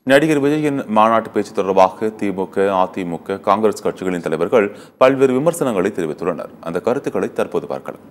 நடிகர் விஜயின் மாநாட்டு பேச்சு தொடர்பாக திமுக அதிமுக காங்கிரஸ் கட்சிகளின் தலைவர்கள் பல்வேறு விமர்சனங்களை தெரிவித்துள்ளனர் அந்த கருத்துக்களை தற்போது பார்க்கலாம்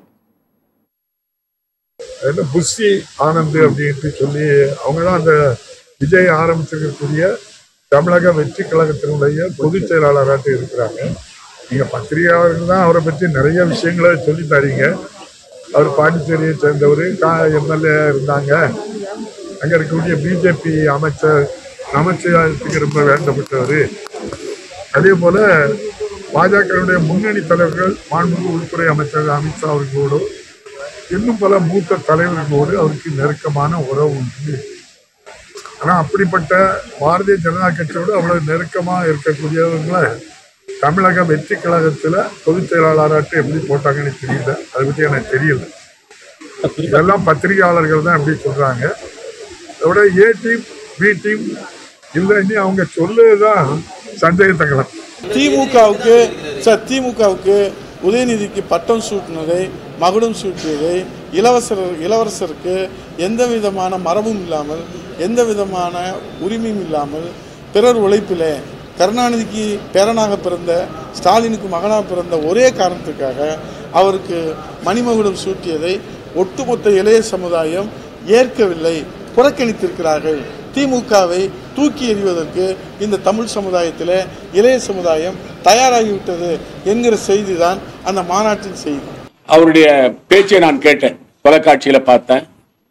என்ன புஷி ஆனந்த் அப்படின்ட்டு சொல்லி அவங்க தான் அந்த விஜய் ஆரம்பிச்சிருக்கக்கூடிய தமிழக வெற்றி கழகத்தினுடைய பொதுச் செயலாளராட்டு இருக்கிறாங்க நீங்க பத்திரிகையாளர்கள் தான் அவரை பற்றி நிறைய விஷயங்களை சொல்லி தரீங்க அவர் பாண்டிச்சேரியை சேர்ந்தவர் எம்எல்ஏ இருந்தாங்க அங்க இருக்கக்கூடிய பிஜேபி அமைச்சர் நமச்சிவாயத்துக்கு ரொம்ப வேண்டப்பட்டவர் அதே போல பாஜகவுடைய முன்னணி தலைவர்கள் மாண்புமிகு உள்துறை அமைச்சர் அமித்ஷா அவர்களோடு இன்னும் பல மூத்த தலைவர்களோடு அவருக்கு நெருக்கமான உறவு உண்டு ஆனா அப்படிப்பட்ட பாரதிய ஜனதா கட்சியோடு அவ்வளவு நெருக்கமா இருக்கக்கூடியவங்களை தமிழக வெற்றி கழகத்துல பொதுச் செயலாளராட்டு எப்படி போட்டாங்கன்னு தெரியல அதை பத்தி எனக்கு தெரியல இதெல்லாம் பத்திரிகையாளர்கள் தான் எப்படி சொல்றாங்க அதோட ஏ டீம் பி டீம் இல்லைன்னு அவங்க சொல்லுதான் சந்தேகத்தக்கலாம் திமுகவுக்கு சார் திமுகவுக்கு உதயநிதிக்கு பட்டம் சூட்டினதை மகுடம் சூட்டியதை இளவரசர் இளவரசருக்கு எந்த விதமான மரபும் இல்லாமல் எந்த விதமான உரிமையும் இல்லாமல் பிறர் உழைப்பிலே கருணாநிதிக்கு பேரனாக பிறந்த ஸ்டாலினுக்கு மகனாக பிறந்த ஒரே காரணத்துக்காக அவருக்கு மணிமகுடம் சூட்டியதை ஒட்டுமொத்த இளைய சமுதாயம் ஏற்கவில்லை புறக்கணித்திருக்கிறார்கள் திமுகவை தூக்கி எறிவதற்கு இந்த தமிழ் சமுதாயத்தில் இளைய சமுதாயம் தயாராகிவிட்டது என்கிற செய்தி தான் அந்த மாநாட்டின் செய்தி அவருடைய பேச்சை நான் கேட்டேன் தொலைக்காட்சியில பார்த்தேன்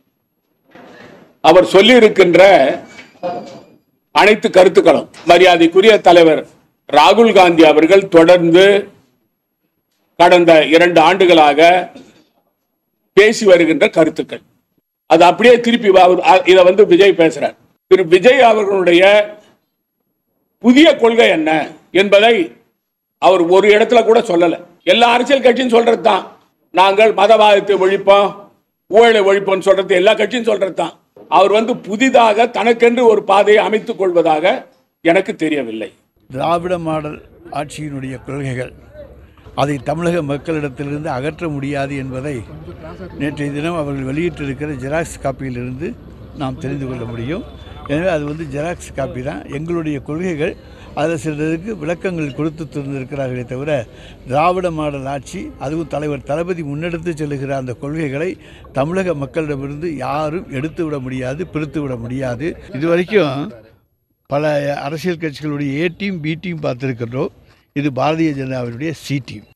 அவர் சொல்லி இருக்கின்ற அனைத்து கருத்துக்களும் மரியாதைக்குரிய தலைவர் ராகுல் காந்தி அவர்கள் தொடர்ந்து கடந்த இரண்டு ஆண்டுகளாக பேசி வருகின்ற கருத்துக்கள் அது அப்படியே திருப்பி வ- அ- இதை வந்து விஜய் பேசுறார் திரு விஜய் அவர்களுடைய புதிய கொள்கை என்ன என்பதை அவர் ஒரு இடத்துல கூட சொல்லல எல்லா அரசியல் கட்சியும் சொல்றது தான் நாங்கள் மதவாதத்தை ஒழிப்போம் ஊழலை ஒழிப்போம்னு சொல்றது எல்லா கட்சியும் சொல்றது தான் அவர் வந்து புதிதாக தனக்கென்று ஒரு பாதையை அமைத்துக் கொள்வதாக எனக்கு தெரியவில்லை திராவிட மாடல் ஆட்சியினுடைய கொள்கைகள் அதை தமிழக மக்களிடத்திலிருந்து அகற்ற முடியாது என்பதை நேற்றைய தினம் அவர்கள் வெளியிட்டிருக்கிற ஜெராக்ஸ் காப்பியிலிருந்து நாம் தெரிந்து கொள்ள முடியும் எனவே அது வந்து ஜெராக்ஸ் காப்பி தான் எங்களுடைய கொள்கைகள் அதில் சிலருக்கு விளக்கங்கள் கொடுத்து தந்திருக்கிறார்களே தவிர திராவிட மாடல் ஆட்சி அதுவும் தலைவர் தளபதி முன்னெடுத்து செல்லுகிற அந்த கொள்கைகளை தமிழக மக்களிடமிருந்து யாரும் எடுத்து விட முடியாது பிரித்து விட முடியாது இதுவரைக்கும் பல அரசியல் கட்சிகளுடைய ஏ டீம் பி டீம் பார்த்துருக்கின்றோம் இது பாரதிய ஜனதாவினுடைய சி டீம்